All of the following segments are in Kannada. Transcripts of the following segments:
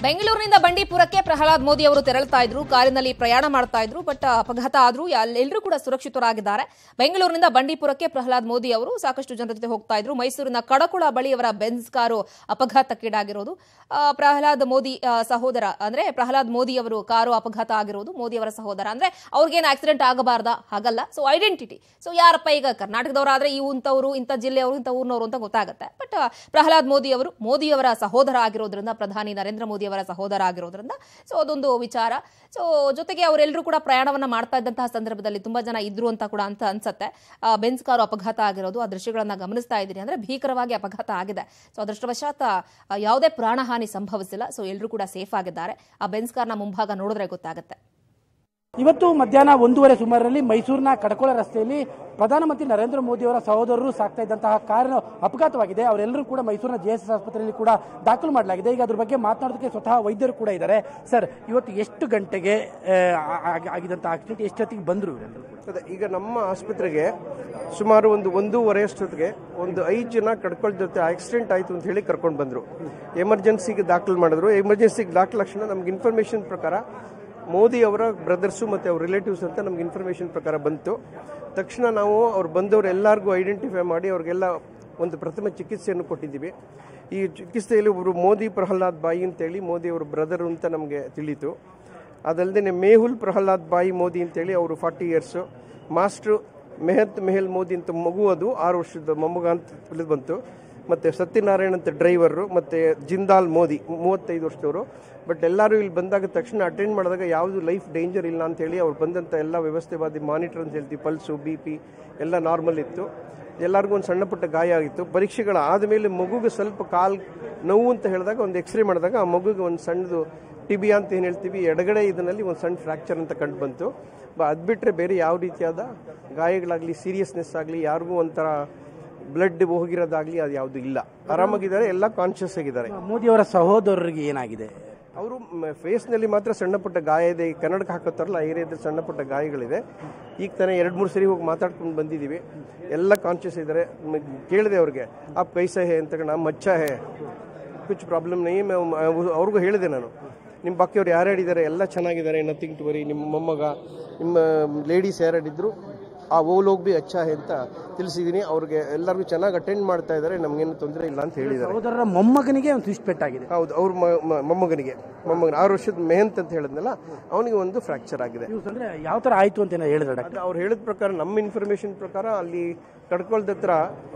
ಬೆಂಗಳೂರಿನಿಂದ ಬಂಡೀಪುರಕ್ಕೆ ಪ್ರಹ್ಲಾದ್ ಮೋದಿ ಅವರು ತೆರಳುತ್ತಾ ಇದ್ರು ಕಾರಿನಲ್ಲಿ ಪ್ರಯಾಣ ಮಾಡ್ತಾ ಇದ್ರು ಬಟ್ ಅಪಘಾತ ಆದ್ರೂ ಎಲ್ಲರೂ ಕೂಡ ಸುರಕ್ಷಿತರಾಗಿದ್ದಾರೆ ಬೆಂಗಳೂರಿನಿಂದ ಬಂಡೀಪುರಕ್ಕೆ ಪ್ರಹ್ಲಾದ್ ಮೋದಿ ಅವರು ಸಾಕಷ್ಟು ಜನರ ಜೊತೆ ಹೋಗ್ತಾ ಇದ್ರು ಮೈಸೂರಿನ ಕಡಕುಳ ಬಳಿ ಅವರ ಬೆನ್ಸ್ ಕಾರು ಅಪಘಾತಕ್ಕೀಡಾಗಿರೋದು ಆ, ಪ್ರಹ್ಲಾದ್ ಮೋದಿ ಆ, ಸಹೋದರ ಅಂದ್ರೆ ಪ್ರಹ್ಲಾದ್ ಮೋದಿ ಅವರು ಕಾರು ಅಪಘಾತ ಆಗಿರೋದು ಮೋದಿ ಅವರ ಸಹೋದರ ಅಂದ್ರೆ ಅವ್ರಿಗೇನು ಆಕ್ಸಿಡೆಂಟ್ ಆಗಬಾರ್ದಾ ಹಾಗಲ್ಲ ಸೊ ಐಡೆಂಟಿಟಿ ಸೊ ಯಾರಪ್ಪ ಈಗ ಕರ್ನಾಟಕದವರಾದ್ರೆ ಈ ಇಂಥವ್ರು ಇಂಥ ಜಿಲ್ಲೆಯವರು ಇಂಥ ಊರಿನವರು ಅಂತ ಗೊತ್ತಾಗುತ್ತೆ ಬಟ್ ಪ್ರಹ್ಲಾದ್ ಮೋದಿ ಅವರು ಮೋದಿಯವರ ಸಹೋದರ ಆಗಿರೋದ್ರಿಂದ ಪ್ರಧಾನಿ ನರೇಂದ್ರ ಮೋದಿ ಅವರ ಸಹೋದರ ಆಗಿರೋದ್ರಿಂದ ಸೊ ಅದೊಂದು ವಿಚಾರ ಸೊ ಜೊತೆಗೆ ಅವರೆಲ್ಲರೂ ಕೂಡ ಪ್ರಯಾಣವನ್ನ ಮಾಡ್ತಾ ಇದ್ದಂತಹ ಸಂದರ್ಭದಲ್ಲಿ ತುಂಬಾ ಜನ ಇದ್ರು ಅಂತ ಕೂಡ ಅಂತ ಅನ್ಸತ್ತೆ ಆ, ಬೆನ್ಸ್ ಕಾರು ಅಪಘಾತ ಆಗಿರೋದು ಆ ದೃಶ್ಯಗಳನ್ನ ಗಮನಿಸ್ತಾ ಇದ್ದೀನಿ ಅಂದ್ರೆ ಭೀಕರವಾಗಿ ಅಪಘಾತ ಆಗಿದೆ ಸೊ ಅದೃಷ್ಟವಶಾತ್ ಆ, ಯಾವುದೇ ಪ್ರಾಣಹಾನಿ ಸಂಭವಿಸಿಲ್ಲ ಸೊ ಎಲ್ಲರೂ ಕೂಡ ಸೇಫ್ ಆಗಿದ್ದಾರೆ ಆ ಬೆನ್ಸ್ ಕಾರ್ನ ಮುಂಭಾಗ ನೋಡಿದ್ರೆ ಗೊತ್ತಾಗುತ್ತೆ ಇವತ್ತು ಮಧ್ಯಾಹ್ನ ಒಂದೂವರೆ ಸುಮಾರಿನಲ್ಲಿ ಮೈಸೂರಿನ ಕಡಕೋಳ ರಸ್ತೆಯಲ್ಲಿ ಪ್ರಧಾನಮಂತ್ರಿ ನರೇಂದ್ರ ಮೋದಿ ಅವರ ಸಹೋದರರು ಸಾಕ್ತಾ ಇದ್ದಂತಹ ಕಾರಿನ ಅಪಘಾತವಾಗಿದೆ ಅವರೆಲ್ಲರೂ ಕೂಡ ಮೈಸೂರಿನ ಜೆಎಸ್ಎಸ್ ಆಸ್ಪತ್ರೆಯಲ್ಲಿ ಕೂಡ ದಾಖಲು ಮಾಡಲಾಗಿದೆ ಈಗ ಅದ್ರ ಬಗ್ಗೆ ಮಾತನಾಡೋದಕ್ಕೆ ಸ್ವತಃ ವೈದ್ಯರು ಕೂಡ ಇದ್ದಾರೆ ಸರ್ ಇವತ್ತು ಎಷ್ಟು ಗಂಟೆಗೆ ಆ, ಆಗಿ- ಆಗಿದಂತಹ ಆಕ್ಸಿಡೆಂಟ್ ಎಷ್ಟೊತ್ತಿಗೆ ಬಂದರು ಇವರೆಲ್ಲರೂ ಕೂಡ ಅದೇ ಈಗ ನಮ್ಮ ಆಸ್ಪತ್ರೆಗೆ ಸುಮಾರು ಒಂದು ಒಂದೂವರೆ ಅಷ್ಟೊತ್ತಿಗೆ ಒಂದು ಐದು ಜನ ಕಡ್ಕೊಳ್ಳ ಜೊತೆ ಆಕ್ಸಿಡೆಂಟ್ ಆಯಿತು ಅಂತ ಹೇಳಿ ಕರ್ಕೊಂಡು ಬಂದರು ಎಮರ್ಜೆನ್ಸಿಗೆ ದಾಖಲು ಮಾಡಿದ್ರು ಎಮರ್ಜೆನ್ಸಿಗೆ ದಾಖಲ ತಕ್ಷಣ ನಮ್ಗೆ ಇನ್ಫಾರ್ಮೇಷನ್ ಪ್ರಕಾರ ಮೋದಿ ಅವರ ಬ್ರದರ್ಸು ಮತ್ತು ಅವ್ರ ರಿಲೇಟಿವ್ಸ್ ಅಂತ ನಮ್ಗೆ ಇನ್ಫಾರ್ಮೇಷನ್ ಪ್ರಕಾರ ಬಂತು ತಕ್ಷಣ ನಾವು ಅವ್ರು ಬಂದವರು ಎಲ್ಲರಿಗೂ ಐಡೆಂಟಿಫೈ ಮಾಡಿ ಅವ್ರಿಗೆಲ್ಲ ಒಂದು ಪ್ರಥಮ ಚಿಕಿತ್ಸೆಯನ್ನು ಕೊಟ್ಟಿದ್ದೀವಿ ಈ ಚಿಕಿತ್ಸೆಯಲ್ಲಿ ಒಬ್ಬರು ಮೋದಿ ಪ್ರಹ್ಲಾದ್ ಬಾಯಿ ಅಂತೇಳಿ ಮೋದಿ ಅವರ ಬ್ರದರು ಅಂತ ನಮಗೆ ತಿಳಿಯಿತು ಅದಲ್ಲದೆ ಮೇಹುಲ್ ಪ್ರಹ್ಲಾದ್ ಬಾಯಿ ಮೋದಿ ಅಂತೇಳಿ ಅವರು ಫಾರ್ಟಿ ಇಯರ್ಸು ಮಾಸ್ಟ್ರು ಮೆಹತ್ ಮೆಹಲ್ ಮೋದಿ ಅಂತ ಮಗು ಅದು ಆರು ವರ್ಷದ ಮೊಮ್ಮಗ ಅಂತ ತಿಳಿದು ಬಂತು ಮತ್ತು ಸತ್ಯನಾರಾಯಣ್ ಅಂತ ಡ್ರೈವರು ಮತ್ತು ಜಿಂದಾಲ್ ಮೋದಿ ಮೂವತ್ತೈದು ವರ್ಷದವರು ಬಟ್ ಎಲ್ಲರೂ ಇಲ್ಲಿ ಬಂದಾಗ ತಕ್ಷಣ ಅಟೆಂಡ್ ಮಾಡಿದಾಗ ಯಾವುದು ಲೈಫ್ ಡೇಂಜರ್ ಇಲ್ಲ ಅಂತೇಳಿ ಅವ್ರು ಬಂದಂಥ ಎಲ್ಲ ವ್ಯವಸ್ಥೆವಾದಿ ಮಾನಿಟರ್ ಅಂತ ಹೇಳ್ತೀವಿ ಪಲ್ಸು ಬಿ ಪಿ ಎಲ್ಲ ನಾರ್ಮಲ್ ಇತ್ತು ಎಲ್ಲರಿಗೂ ಒಂದು ಸಣ್ಣ ಪುಟ್ಟ ಗಾಯ ಆಗಿತ್ತು ಪರೀಕ್ಷೆಗಳು ಆದಮೇಲೆ ಮಗುಗೆ ಸ್ವಲ್ಪ ಕಾಲ್ ನೋವು ಅಂತ ಹೇಳಿದಾಗ ಒಂದು ಎಕ್ಸ್ರೇ ಮಾಡಿದಾಗ ಆ ಮಗುಗೆ ಒಂದು ಸಣ್ಣದು ಟಿಬಿಯಾ ಅಂತ ಏನು ಹೇಳ್ತೀವಿ ಎಡಗಡೆ ಇದರಲ್ಲಿ ಒಂದು ಸಣ್ಣ ಫ್ರ್ಯಾಕ್ಚರ್ ಅಂತ ಕಂಡು ಬಂತು ಬ ಅದು ಬಿಟ್ಟರೆ ಬೇರೆ ಯಾವ ರೀತಿಯಾದ ಗಾಯಗಳಾಗಲಿ ಸೀರಿಯಸ್ನೆಸ್ ಆಗಲಿ ಯಾರಿಗೂ ಒಂಥರ ಬ್ಲಡ್ ಹೋಗಿರೋದಾಗಲಿ ಅದು ಯಾವುದು ಇಲ್ಲ ಆರಾಮಾಗಿದ್ದಾರೆ ಎಲ್ಲ ಕಾನ್ಷಿಯಸ್ ಆಗಿದ್ದಾರೆ ಮೋದಿ ಅವರ ಸಹೋದರರಿಗೆ ಏನಾಗಿದೆ ಅವರು ಫೇಸ್ನಲ್ಲಿ ಮಾತ್ರ ಸಣ್ಣ ಪುಟ್ಟ ಗಾಯ ಇದೆ ಈ ಕನ್ನಡಕ್ಕೆ ಹಾಕೋತಾರಲ್ಲ ಆ ಏರಿಯಾದ ಸಣ್ಣ ಪುಟ್ಟ ಗಾಯಗಳಿದೆ ಈಗ ತಾನೇ ಎರಡು ಮೂರು ಸರಿ ಹೋಗಿ ಮಾತಾಡ್ಕೊಂಡು ಬಂದಿದ್ದೀವಿ ಎಲ್ಲ ಕಾನ್ಷಿಯಸ್ ಇದ್ದಾರೆ ಮ- ಕೇಳಿದೆ ಅವ್ರಿಗೆ ಆಪ್ ಕೈಸ ಹೇ ಅಂತ ನಾ ಮಚ್ಚ ಹೇ ಕುಚ್ ಪ್ರಾಬ್ಲಮ್ ನೈ ಮೈ ಅವ್ರು- ಅವ್ರಿಗೂ ಹೇಳಿದೆ ನಾನು ನಿಮ್ಮ ಬಾಕಿಯವ್ರು ಯಾರ್ಯಾರಿದ್ದಾರೆ ಎಲ್ಲ ಚೆನ್ನಾಗಿದ್ದಾರೆ ನಥಿಂಗ್ ಟು ವರಿ ನಿಮ್ಮ ಮೊಮ್ಮಗ ನಿಮ್ಮ ಲೇಡೀಸ್ ಯಾರ್ಯಾರಿದ್ರು ಆ ಓ ಲೋಗ್ ಬಿ ಅಚ್ಚಾ ಹೇ ಅಂತ ತಿಳಿಸಿದ್ದೀನಿ ಅವ್ರಿಗೆ ಎಲ್ಲರಿಗೂ ಚೆನ್ನಾಗಿ ಅಟೆಂಡ್ ಮಾಡ್ತಾ ಇದ್ದಾರೆ ನಮಗೇನು ತೊಂದರೆ ಇಲ್ಲ ಅಂತ ಹೇಳಿದ್ದಾರೆ ಸಹೋದರರ ಮೊಮ್ಮಗನಿಗೆ ಒಂದು ಟ್ವಿಸ್ಟ್ ಪೆಟ್ಟಾಗಿದೆ ಹೌದು ಅವ್ರ ಮ- ಮ- ಮೊಮ್ಮಗನಿಗೆ ಮೊಮ್ಮಗನ ಆರು ವರ್ಷದ ಮೆಹಂತ್ ಅಂತ ಹೇಳಿದ್ನಲ್ಲ ಅವನಿಗೆ ಒಂದು ಫ್ರಾಕ್ಚರ್ ಆಗಿದೆ ನ್ಯೂಸ್ ಅಂದ್ರೆ ಯಾವ ತರ ಆಯ್ತು ಅಂತ ಏನೋ ಹೇಳಿದ್ರೆ ಡಾಕ್ಟರ್ ಅದು ಅವ್ರು ಹೇಳಿದ ಪ್ರಕಾರ ನಮ್ಮ ಇನ್ಫಾರ್ಮೇಶನ್ ಪ್ರಕಾರ ಅಲ್ಲಿ ಕಡ್ಕೊಳ್ದ ಹತ್ರ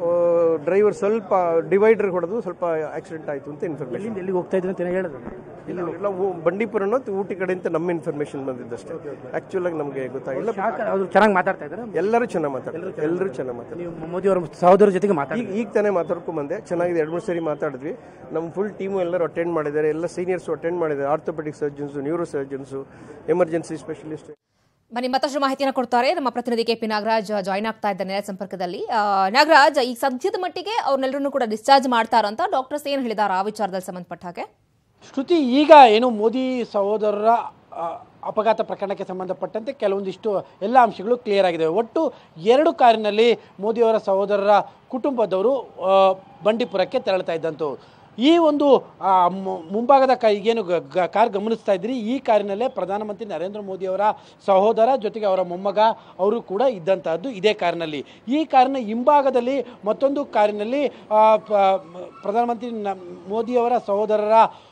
ಡ್ರೈವರ್ ಸ್ವಲ್ಪ ಡಿವೈಡರ್ ಹೊಡೆದು ಸ್ವಲ್ಪ ಆಕ್ಸಿಡೆಂಟ್ ಆಯಿತು ಅಂತ ಇನ್ಫಾರ್ಮೇಶನ್ ಎಲ್ಲಿಂದ ಎಲ್ಲಿಗೆ ಹೋಗ್ತಾ ಇದ್ರು ಅಂತ ಏನೋ ಹೇಳಿದ್ರು ಇಲ್ಲ ಅವರೆಲ್ಲ ಬಂಡೀಪುರನೋ ಅಥವಾ ಊಟಿ ಕಡೆಯಿಂದ ನಮ್ಮ ಇನ್ಫಾರ್ಮೇಶನ್ ಬಂದಿದ್ದಷ್ಟೇ ಆಕ್ಚುಲ್ ಆಗಿ ನಮಗೆ ಗೊತ್ತಾಗಿಲ್ಲ ಅವರು ಚೆನ್ನಾಗಿ ಮಾತಾಡ್ತಾ ಇದ್ದಾರೆ ಎಲ್ಲರೂ ಚೆನ್ನಾಗಿ ಮಾತಾಡ್ತಾರೆ ಎಲ್ಲರೂ ಚೆನ್ನಾಗಿ ಮಾತಾಡ್ತಾರೆ ನೀವು ಮೋದಿ ಅವರ ಸಹೋದರ ಜೊತೆಗೆ ಮಾತಾಡಿ ಈಗ ಈಗ ತಾನೇ ಮಾತಾಡ್ಕೊಂಡ್ ಬಂದೆ ಚೆನ್ನಾಗಿದೆ ಎರಡು ಮೂರು ಸರಿ ಮಾತಾಡಿದ್ವಿ ನಮ್ಮ ಫುಲ್ ಟೀಮು ಎಲ್ಲರೂ ಅಟೆಂಡ್ ಮಾಡಿದ್ದಾರೆ ಎಲ್ಲ ಸೀನಿಯರ್ಸ್ ಅಟೆಂಡ್ ಮಾಡಿದ್ದಾರೆ orthopaedic surgeons neuro surgeons emergency specialist ಬನ್ನಿ ಮತ್ತಷ್ಟು ಮಾಹಿತಿಯನ್ನು ಕೊಡ್ತಾರೆ ನಮ್ಮ ಪ್ರತಿನಿಧಿ ಕೆ ಪಿ ನಾಗರಾಜ್ ಜಾಯ್ನ್ ಆಗ್ತಾ ಇದ್ದಾರೆ ನೇರ ಸಂಪರ್ಕದಲ್ಲಿ ಆ, ನಾಗರಾಜ್ ಈಗ ಸದ್ಯದ ಮಟ್ಟಿಗೆ ಅವ್ರನ್ನೆಲ್ಲರನ್ನು ಕೂಡ ಡಿಸ್ಚಾರ್ಜ್ ಮಾಡ್ತಾರಂತ ಡಾಕ್ಟರ್ಸ್ ಏನ್ ಹೇಳಿದಾರ ಆ ವಿಚಾರದಲ್ಲಿ ಸಂಬಂಧಪಟ್ಟ ಹಾಗೆ ಶ್ರುತಿ ಈಗ ಏನು ಮೋದಿ ಸಹೋದರರ ಆ, ಅಪಘಾತ ಪ್ರಕರಣಕ್ಕೆ ಸಂಬಂಧಪಟ್ಟಂತೆ ಕೆಲವೊಂದಿಷ್ಟು ಎಲ್ಲ ಅಂಶಗಳು ಕ್ಲಿಯರ್ ಆಗಿದೆ ಒಟ್ಟು ಎರಡು ಕಾರಿನಲ್ಲಿ ಮೋದಿಯವರ ಸಹೋದರರ ಕುಟುಂಬದವರು ಆ, ಬಂಡೀಪುರಕ್ಕೆ ತೆರಳ್ತಾ ಇದ್ದಂತು ಈ ಒಂದು ಆ, ಮು- ಮುಂಭಾಗದ ಕೈ ಏನು ಗ- ಗ- ಕಾರ್ ಗಮನಿಸ್ತಾ ಇದ್ದೀರಿ ಈ ಕಾರಿನಲ್ಲೇ ಪ್ರಧಾನಮಂತ್ರಿ ನರೇಂದ್ರ ಮೋದಿಯವರ ಸಹೋದರ ಜೊತೆಗೆ ಅವರ ಮೊಮ್ಮಗ ಅವರು ಕೂಡ ಇದ್ದಂತಹದ್ದು ಇದೇ ಕಾರಿನಲ್ಲಿ ಈ ಕಾರಿನ ಹಿಂಭಾಗದಲ್ಲಿ ಮತ್ತೊಂದು ಕಾರಿನಲ್ಲಿ ಆ, ಪ- ಪ್ರಧಾನಮಂತ್ರಿ ನ- ಮೋದಿಯವರ ಸಹೋದರರ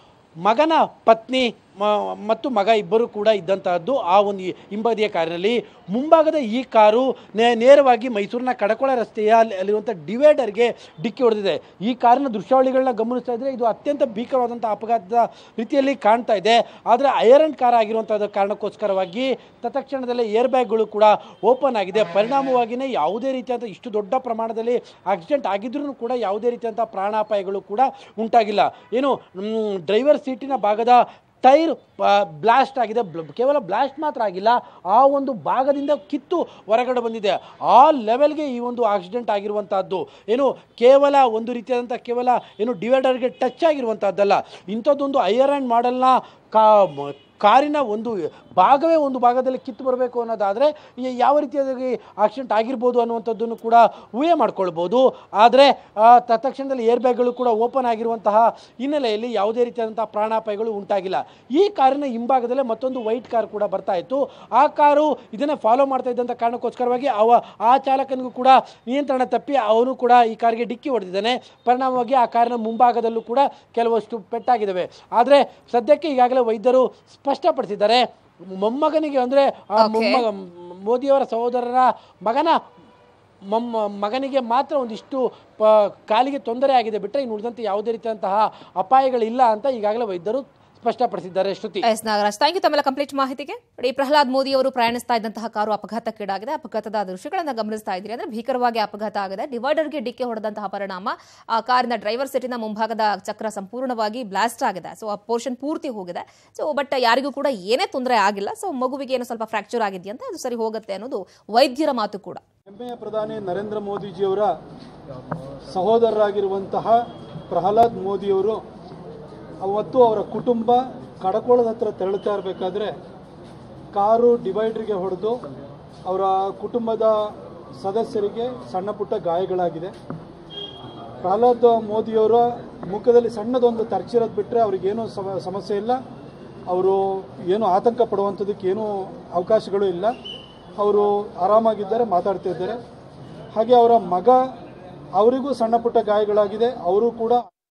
ಮಗನ ಪತ್ನಿ ಮ- ಮತ್ತು ಮಗ ಇಬ್ಬರು ಕೂಡ ಇದ್ದಂತಹದ್ದು ಆ ಒಂದು ಹಿಂಬದಿಯ ಕಾರಿನಲ್ಲಿ ಮುಂಭಾಗದ ಈ ಕಾರು ನೇ- ನೇರವಾಗಿ ಮೈಸೂರಿನ ಕಡಕೊಳ ರಸ್ತೆಯ ಅಲ್ಲಿ- ಅಲ್ಲಿರುವಂಥ ಡಿವೈಡರ್ಗೆ ಡಿಕ್ಕಿ ಹೊಡೆದಿದೆ ಈ ಕಾರಿನ ದೃಶ್ಯಾವಳಿಗಳನ್ನ ಗಮನಿಸ್ತಾ ಇದ್ರೆ ಇದು ಅತ್ಯಂತ ಭೀಕರವಾದಂಥ ಅಪಘಾತದ ರೀತಿಯಲ್ಲಿ ಕಾಣ್ತಾ ಇದೆ ಆದರೆ ಐರನ್ ಕಾರ್ ಆಗಿರುವಂಥದ್ದು ಕಾರಣಕ್ಕೋಸ್ಕರವಾಗಿ ತತ್ಕ್ಷಣದಲ್ಲೇ ಏರ್ ಬ್ಯಾಗ್ಗಳು ಕೂಡ ಓಪನ್ ಆಗಿದೆ ಪರಿಣಾಮವಾಗಿಯೇ ಯಾವುದೇ ರೀತಿಯಾದ ಇಷ್ಟು ದೊಡ್ಡ ಪ್ರಮಾಣದಲ್ಲಿ ಆಕ್ಸಿಡೆಂಟ್ ಆಗಿದ್ರೂ ಕೂಡ ಯಾವುದೇ ರೀತಿಯಾದಂಥ ಪ್ರಾಣಾಪಾಯಗಳು ಕೂಡ ಉಂಟಾಗಿಲ್ಲ ಏನು ಡ್ರೈವರ್ ಸೀಟಿನ ಭಾಗದ ಟೈರ್ ಬ್ಲಾಸ್ಟ್ ಆಗಿದೆ ಬ್ಲ- ಕೇವಲ ಬ್ಲಾಸ್ಟ್ ಮಾತ್ರ ಆಗಿಲ್ಲ ಆ ಒಂದು ಭಾಗದಿಂದ ಕಿತ್ತು ಹೊರಗಡೆ ಬಂದಿದೆ ಆ ಲೆವೆಲ್ಗೆ ಈ ಒಂದು ಆಕ್ಸಿಡೆಂಟ್ ಆಗಿರುವಂತಹದ್ದು ಏನು ಕೇವಲ ಒಂದು ರೀತಿಯಾದಂಥ ಕೇವಲ ಏನು ಡಿವೈಡರ್ಗೆ ಟಚ್ ಆಗಿರುವಂತಹದ್ದಲ್ಲ ಇಂಥದ್ದೊಂದು ಐಯರ್ ಆ್ಯಂಡ್ ಮಾಡೆಲ್ನ ಕಾ ಮ- ಕಾರಿನ ಒಂದು ಭಾಗವೇ ಒಂದು ಭಾಗದಲ್ಲಿ ಕಿತ್ತು ಬರಬೇಕು ಅನ್ನೋದಾದರೆ ಯಾವ ರೀತಿಯಾಗಿ ಆಕ್ಸಿಡೆಂಟ್ ಆಗಿರ್ಬೋದು ಅನ್ನುವಂಥದ್ದನ್ನು ಕೂಡ ಊಹೆ ಮಾಡ್ಕೊಳ್ಬೋದು ಆದರೆ ತತ್ಕ್ಷಣದಲ್ಲಿ ಏರ್ ಬ್ಯಾಗ್ಗಳು ಕೂಡ ಓಪನ್ ಆಗಿರುವಂತಹ ಹಿನ್ನೆಲೆಯಲ್ಲಿ ಯಾವುದೇ ರೀತಿಯಾದಂತಹ ಪ್ರಾಣಾಪಾಯಗಳು ಉಂಟಾಗಿಲ್ಲ ಈ ಕಾರಿನ ಹಿಂಭಾಗದಲ್ಲೇ ಮತ್ತೊಂದು ವೈಟ್ ಕಾರ್ ಕೂಡ ಬರ್ತಾ ಇತ್ತು ಆ ಕಾರು ಇದನ್ನೇ ಫಾಲೋ ಮಾಡ್ತಾ ಇದ್ದಂಥ ಕಾರಣಕ್ಕೋಸ್ಕರವಾಗಿ ಅವ ಆ ಚಾಲಕನಿಗೂ ಕೂಡ ನಿಯಂತ್ರಣ ತಪ್ಪಿ ಅವನು ಕೂಡ ಈ ಕಾರಿಗೆ ಡಿಕ್ಕಿ ಹೊಡೆದಿದ್ದಾನೆ ಪರಿಣಾಮವಾಗಿ ಆ ಕಾರಿನ ಮುಂಭಾಗದಲ್ಲೂ ಕೂಡ ಕೆಲವಷ್ಟು ಪೆಟ್ಟಾಗಿದ್ದಾವೆ ಆದರೆ ಸದ್ಯಕ್ಕೆ ಈಗಾಗಲೇ ವೈದ್ಯರು ಸ್ಪಷ್ಟಪಡಿಸಿದ್ದಾರೆ ಮೊಮ್ಮಗನಿಗೆ ಅಂದರೆ ಮೊಮ್ಮಗ ಮೋದಿಯವರ ಸಹೋದರರ ಮಗನ ಮೊಮ್ಮ ಮಗನಿಗೆ ಮಾತ್ರ ಒಂದಿಷ್ಟು ಪ ಕಾಲಿಗೆ ತೊಂದರೆ ಆಗಿದೆ ಬಿಟ್ಟರೆ ಇನ್ನು ಉಳಿದಂತೆ ಯಾವುದೇ ರೀತಿಯಾದಂತಹ ಅಪಾಯಗಳಿಲ್ಲ ಅಂತ ಈಗಾಗಲೇ ವೈದ್ಯರು ಸ್ಪಷ್ಟಪಡಿಸಿದ್ದಾರೆ Shruti S Nagaraj thank you ತಮ್ಮೆಲ್ಲ ಕಂಪ್ಲೀಟ್ ಮಾಹಿತಿಗೆ ನೋಡಿ ಪ್ರಹ್ಲಾದ್ ಮೋದಿ ಅವರು ಪ್ರಯಾಣಿಸ್ತಾ ಇದ್ದಂತಹ ಕಾರು ಅಪಘಾತಕ್ಕೀಡಾಗಿದೆ ಅಪಘಾತದ ದೃಶ್ಯಗಳನ್ನ ಗಮನಿಸ್ತಾ ಇದ್ದೀರಿ ಅಂದ್ರೆ ಭೀಕರವಾಗಿ ಅಪಘಾತ ಆಗಿದೆ ಡಿವೈಡರ್ಗೆ ಡಿಕ್ಕಿ ಹೊಡೆದಂತಹ ಪರಿಣಾಮ ಆ ಕಾರಿನ ಡ್ರೈವರ್ ಸೀಟಿನ ಮುಂಭಾಗದ ಚಕ್ರ ಸಂಪೂರ್ಣವಾಗಿ ಬ್ಲಾಸ್ಟ್ ಆಗಿದೆ ಸೊ ಆ ಪೋರ್ಷನ್ ಪೂರ್ತಿ ಹೋಗಿದೆ ಸೊ ಬಟ್ ಯಾರಿಗೂ ಕೂಡ ಏನೇ ತೊಂದರೆ ಆಗಿಲ್ಲ ಸೊ ಮಗುವಿಗೆ ಏನೋ ಸ್ವಲ್ಪ ಫ್ರಾಕ್ಚರ್ ಆಗಿದೆಯಂತೆ ಅದು ಸರಿ ಹೋಗುತ್ತೆ ಅನ್ನೋದು ವೈದ್ಯರ ಮಾತು ಕೂಡ ಹೆಮ್ಮೆಯ ಪ್ರಧಾನಿ ನರೇಂದ್ರ ಮೋದಿಜಿಯವರ ಸಹೋದರರಾಗಿರುವಂತಹ ಪ್ರಹ್ಲಾದ್ ಮೋದಿಯವರು ಅವತ್ತು ಅವರ ಕುಟುಂಬ ಕಡಕೋಳದ ಹತ್ರ ತೆರಳುತ್ತಾ ಇರಬೇಕಾದ್ರೆ ಕಾರು ಡಿವೈಡ್ರಿಗೆ ಹೊಡೆದು ಅವರ ಕುಟುಂಬದ ಸದಸ್ಯರಿಗೆ ಸಣ್ಣ ಪುಟ್ಟ ಗಾಯಗಳಾಗಿದೆ ಪ್ರಹ್ಲಾದ್ ಮೋದಿಯವರ ಮುಖದಲ್ಲಿ ಸಣ್ಣದೊಂದು ತರ್ಚಿರೋದು ಬಿಟ್ಟರೆ ಅವ್ರಿಗೇನು ಸಮ ಸಮಸ್ಯೆ ಇಲ್ಲ ಅವರು ಏನು ಆತಂಕ ಪಡುವಂಥದ್ದಕ್ಕೆ ಏನೂ ಅವಕಾಶಗಳು ಇಲ್ಲ ಅವರು ಆರಾಮಾಗಿದ್ದಾರೆ ಮಾತಾಡ್ತಾ ಇದ್ದಾರೆ ಹಾಗೆ ಅವರ ಮಗ ಅವರಿಗೂ ಸಣ್ಣ ಪುಟ್ಟ ಗಾಯಗಳಾಗಿದೆ ಅವರು ಕೂಡ